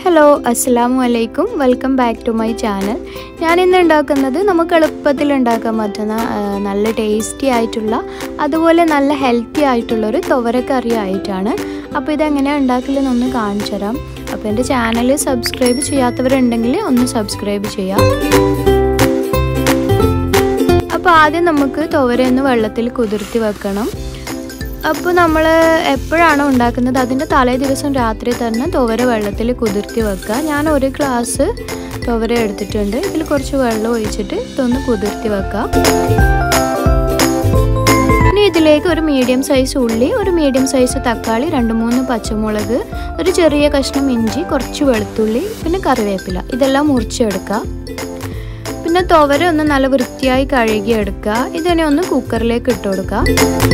hello അസ്സാം വലൈക്കും welcome back to my channel ഞാൻ ഇന്ന് ഉണ്ടാക്കുന്നത് നമുക്ക് എളുപ്പത്തിൽ ഉണ്ടാക്കാൻ പറ്റുന്ന ആ, നല്ല ടേസ്റ്റി ആയിട്ടുള്ള അതുപോലെ നല്ല ഹെൽത്തി ആയിട്ടുള്ളൊരു തുവരക്കറി ആയിട്ടാണ് അപ്പോൾ ഇതെങ്ങനെയാണ് ഉണ്ടാക്കലെന്നൊന്ന് കാണിച്ചു തരാം അപ്പോൾ എൻ്റെ ചാനൽ സബ്സ്ക്രൈബ് ചെയ്യാത്തവരുണ്ടെങ്കിൽ ഒന്ന് സബ്സ്ക്രൈബ് ചെയ്യാം അപ്പോൾ ആദ്യം നമുക്ക് തുവരയൊന്ന് വെള്ളത്തിൽ കുതിർത്തി വെക്കണം അപ്പോൾ നമ്മൾ എപ്പോഴാണോ ഉണ്ടാക്കുന്നത് അതിൻ്റെ തലേ ദിവസം രാത്രി തന്നെ തുവര വെള്ളത്തിൽ കുതിർത്തി വെക്കുക ഞാൻ ഒരു ഗ്ലാസ് തുവര എടുത്തിട്ടുണ്ട് ഇതിൽ കുറച്ച് വെള്ളം ഒഴിച്ചിട്ട് ഇതൊന്ന് കുതിർത്തി വെക്കുക ഇനി ഇതിലേക്ക് ഒരു മീഡിയം സൈസ് ഉള്ളി ഒരു മീഡിയം സൈസ് തക്കാളി രണ്ട് മൂന്ന് പച്ചമുളക് ഒരു ചെറിയ കഷ്ണം ഇഞ്ചി കുറച്ച് വെളുത്തുള്ളി പിന്നെ കറിവേപ്പില ഇതെല്ലാം മുറിച്ചെടുക്കുക പിന്നെ തുവര ഒന്ന് നല്ല വൃത്തിയായി കഴുകിയെടുക്കുക ഇതിനെ ഒന്ന് കുക്കറിലേക്ക് ഇട്ട് കൊടുക്കുക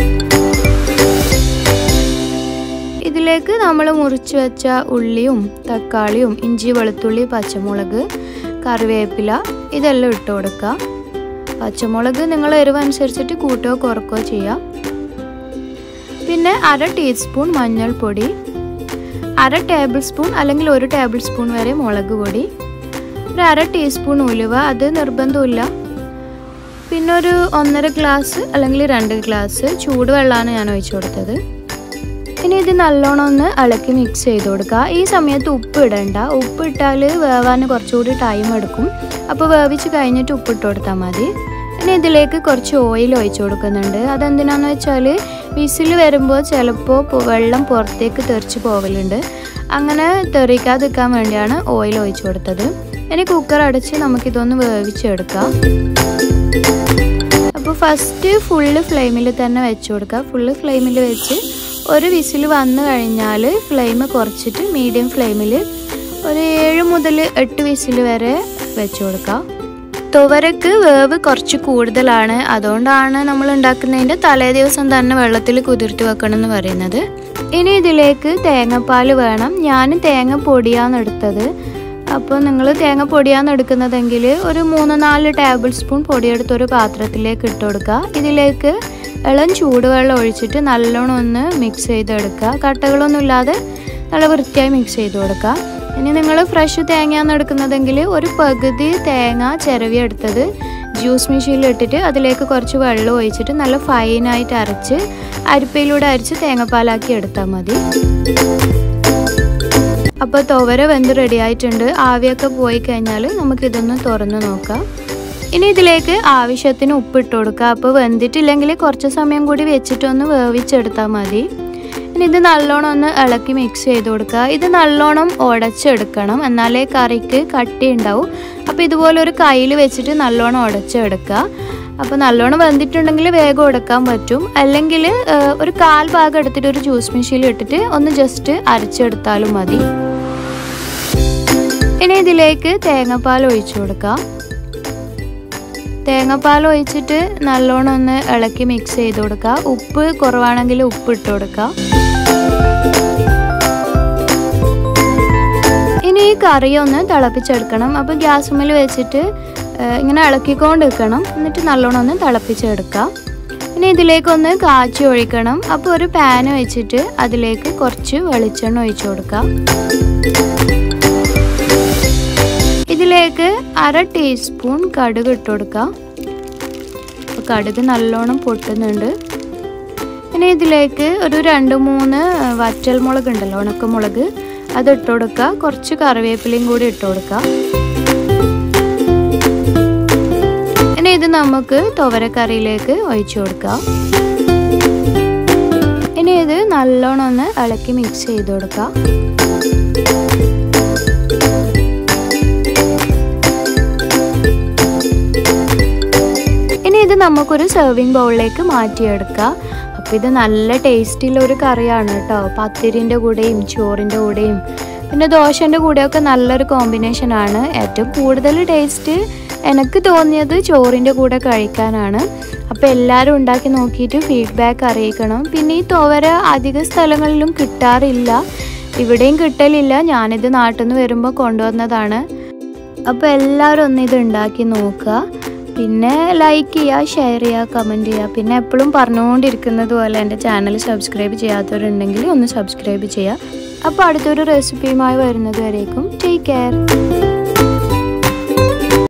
ഇതിലേക്ക് നമ്മൾ മുറിച്ച് വെച്ച ഉള്ളിയും തക്കാളിയും ഇഞ്ചി വെളുത്തുള്ളി പച്ചമുളക് കറിവേപ്പില ഇതെല്ലാം ഇട്ട് കൊടുക്കുക പച്ചമുളക് നിങ്ങൾ എരിവ് അനുസരിച്ചിട്ട് കൂട്ടുകയോ കുറക്കുകയോ ചെയ്യാം പിന്നെ അര ടീസ്പൂൺ മഞ്ഞൾപ്പൊടി അര ടേബിൾ സ്പൂൺ അല്ലെങ്കിൽ ഒരു ടേബിൾ സ്പൂൺ വരെ മുളക് പൊടി ഒരു അര ടീസ്പൂൺ ഉലുവ അത് നിർബന്ധമില്ല പിന്നെ ഒരു ഒന്നര ഗ്ലാസ് അല്ലെങ്കിൽ രണ്ട് ഗ്ലാസ് ചൂടുവെള്ളമാണ് ഞാൻ ഒഴിച്ചു കൊടുത്തത് ഇനി ഇത് നല്ലോണം ഒന്ന് ഇളക്കി മിക്സ് ചെയ്ത് കൊടുക്കുക ഈ സമയത്ത് ഉപ്പ് ഇടണ്ട ഉപ്പ് ഇട്ടാൽ വേവാൻ കുറച്ചുകൂടി ടൈം എടുക്കും അപ്പോൾ വേവിച്ച് കഴിഞ്ഞിട്ട് ഉപ്പ് ഇട്ട് കൊടുത്താൽ മതി ഇനി ഇതിലേക്ക് കുറച്ച് ഓയിൽ ഒഴിച്ചു കൊടുക്കുന്നുണ്ട് അതെന്തിനാന്ന് വെച്ചാൽ വിസിൽ വരുമ്പോൾ ചിലപ്പോൾ വെള്ളം പുറത്തേക്ക് തെറിച്ച് പോകലുണ്ട് അങ്ങനെ തെറിക്കാതിരിക്കാൻ വേണ്ടിയാണ് ഓയിൽ ഒഴിച്ചു കൊടുത്തത് ഇനി കുക്കർ അടച്ച് നമുക്കിതൊന്ന് വേവിച്ചെടുക്കാം അപ്പോൾ ഫസ്റ്റ് ഫുള്ള് ഫ്ലെയിമിൽ തന്നെ വെച്ച് കൊടുക്കുക ഫുള്ള് ഫ്ലെയിമിൽ വെച്ച് ഒരു വിസിൽ വന്നു കഴിഞ്ഞാൽ ഫ്ലെയിം കുറച്ചിട്ട് മീഡിയം ഫ്ലെയിമിൽ ഒരു ഏഴ് മുതൽ എട്ട് വിസിൽ വരെ വെച്ച് കൊടുക്കുക തുവരക്ക് വേവ് കുറച്ച് കൂടുതലാണ് അതുകൊണ്ടാണ് നമ്മൾ ഉണ്ടാക്കുന്നതിൻ്റെ തലേ ദിവസം തന്നെ വെള്ളത്തിൽ കുതിർത്തി വെക്കണം എന്ന് പറയുന്നത് ഇനി ഇതിലേക്ക് തേങ്ങാപ്പാൽ വേണം ഞാൻ തേങ്ങ പൊടിയാണ് എടുത്തത് അപ്പോൾ നിങ്ങൾ തേങ്ങ പൊടിയാണ് എടുക്കുന്നതെങ്കിൽ ഒരു മൂന്ന് നാല് ടേബിൾ സ്പൂൺ പൊടിയെടുത്ത് ഒരു പാത്രത്തിലേക്ക് ഇട്ട് കൊടുക്കുക ഇതിലേക്ക് ഇളം ചൂടുവെള്ളം ഒഴിച്ചിട്ട് നല്ലോണം ഒന്ന് മിക്സ് ചെയ്തെടുക്കുക കട്ടകളൊന്നും ഇല്ലാതെ നല്ല വൃത്തിയായി മിക്സ് ചെയ്ത് കൊടുക്കുക ഇനി നിങ്ങൾ ഫ്രഷ് തേങ്ങയാണ് എടുക്കുന്നതെങ്കിൽ ഒരു പകുതി തേങ്ങ ചിരവി എടുത്തത് ജ്യൂസ് മെഷീനിൽ ഇട്ടിട്ട് അതിലേക്ക് കുറച്ച് വെള്ളം ഒഴിച്ചിട്ട് നല്ല ഫൈനായിട്ട് അരച്ച് അരിപ്പയിലൂടെ അരച്ച് തേങ്ങാപ്പാലാക്കി എടുത്താൽ മതി അപ്പോൾ തുവര വെന്ത് റെഡി ആയിട്ടുണ്ട് ആവിയൊക്കെ പോയി കഴിഞ്ഞാൽ നമുക്കിതൊന്ന് തുറന്ന് നോക്കാം ഇനി ഇതിലേക്ക് ആവശ്യത്തിന് ഉപ്പിട്ട് കൊടുക്കുക അപ്പോൾ വെന്തിട്ടില്ലെങ്കിൽ കുറച്ച് സമയം കൂടി വെച്ചിട്ടൊന്ന് വേവിച്ചെടുത്താൽ മതി ഇനി ഇത് നല്ലോണം ഒന്ന് ഇളക്കി മിക്സ് ചെയ്ത് കൊടുക്കുക ഇത് നല്ലോണം ഉടച്ചെടുക്കണം എന്നാലേ കറിക്ക് കട്ടി ഉണ്ടാവും അപ്പോൾ ഇതുപോലെ ഒരു കയ്യിൽ വെച്ചിട്ട് നല്ലോണം ഉടച്ചെടുക്കുക അപ്പോൾ നല്ലോണം വെന്തിട്ടുണ്ടെങ്കിൽ വേഗം ഉടക്കാൻ പറ്റും അല്ലെങ്കിൽ ഒരു കാൽ ഭാഗം എടുത്തിട്ട് ഒരു ജ്യൂസ് മെഷീനിൽ ഇട്ടിട്ട് ഒന്ന് ജസ്റ്റ് അരച്ചെടുത്താലും മതി ഇനി ഇതിലേക്ക് തേങ്ങാപ്പാൽ ഒഴിച്ചു കൊടുക്കാം തേങ്ങാപ്പാൽ ഒഴിച്ചിട്ട് നല്ലോണം ഒന്ന് ഇളക്കി മിക്സ് ചെയ്ത് കൊടുക്കുക ഉപ്പ് കുറവാണെങ്കിൽ ഉപ്പ് ഇട്ട് കൊടുക്കുക ഇനി ഈ കറി ഒന്ന് തിളപ്പിച്ചെടുക്കണം അപ്പോൾ ഗ്യാസുമ്മൽ വെച്ചിട്ട് ഇങ്ങനെ ഇളക്കിക്കൊണ്ട് വെക്കണം എന്നിട്ട് നല്ലോണം ഒന്ന് തിളപ്പിച്ചെടുക്കാം ഇനി ഇതിലേക്കൊന്ന് കാച്ചി ഒഴിക്കണം അപ്പോൾ ഒരു പാന് വെച്ചിട്ട് അതിലേക്ക് കുറച്ച് വെളിച്ചെണ്ണ ഒഴിച്ചു കൊടുക്കാം ഇതിലേക്ക് അര ടീസ്പൂൺ കടുക് ഇട്ട് കൊടുക്കാം അപ്പോൾ കടുക് നല്ലോണം പൊട്ടുന്നുണ്ട് ഇനി ഇതിലേക്ക് ഒരു രണ്ട് മൂന്ന് വറ്റൽമുളക് ഉണ്ടല്ലോ ഉണക്കമുളക് അത് ഇട്ട് കൊടുക്കുക കുറച്ച് കറിവേപ്പിലയും കൂടി ഇട്ട് കൊടുക്കുക ഇനി ഇത് നമുക്ക് തുവരക്കറിയിലേക്ക് ഒഴിച്ചു കൊടുക്കാം ഇനി ഇത് നല്ലോണം ഒന്ന് ഇളക്കി മിക്സ് ചെയ്ത് കൊടുക്കാം ഇനി ഇത് നമുക്കൊരു സെർവിങ് ബൗളിലേക്ക് മാറ്റിയെടുക്കാം അപ്പോൾ ഇത് നല്ല ടേസ്റ്റിലുള്ള ഒരു കറിയാണ് കേട്ടോ പത്തിരിൻ്റെ കൂടെയും ചോറിൻ്റെ കൂടെയും പിന്നെ ദോശൻ്റെ കൂടെയൊക്കെ നല്ലൊരു കോമ്പിനേഷനാണ് ഏറ്റവും കൂടുതൽ ടേസ്റ്റ് എനിക്ക് തോന്നിയത് ചോറിൻ്റെ കൂടെ കഴിക്കാനാണ് അപ്പോൾ എല്ലാവരും ഉണ്ടാക്കി നോക്കിയിട്ട് ഫീഡ്ബാക്ക് അറിയിക്കണം പിന്നെ ഈ തുവര അധിക സ്ഥലങ്ങളിലും കിട്ടാറില്ല ഇവിടെയും കിട്ടലില്ല ഞാനിത് നാട്ടിൽ നിന്ന് വരുമ്പോൾ കൊണ്ടുവന്നതാണ് അപ്പോൾ എല്ലാവരും ഒന്ന് ഇത് ഉണ്ടാക്കി നോക്കുക പിന്നെ ലൈക്ക് ചെയ്യുക ഷെയർ ചെയ്യുക കമൻറ്റ് ചെയ്യുക പിന്നെ എപ്പോഴും പറഞ്ഞുകൊണ്ടിരിക്കുന്നത് പോലെ എൻ്റെ ചാനൽ സബ്സ്ക്രൈബ് ചെയ്യാത്തവരുണ്ടെങ്കിൽ ഒന്ന് സബ്സ്ക്രൈബ് ചെയ്യുക അപ്പോൾ അടുത്തൊരു റെസിപ്പിയുമായി വരുന്നത് വരേക്കും ടേക്ക് കെയർ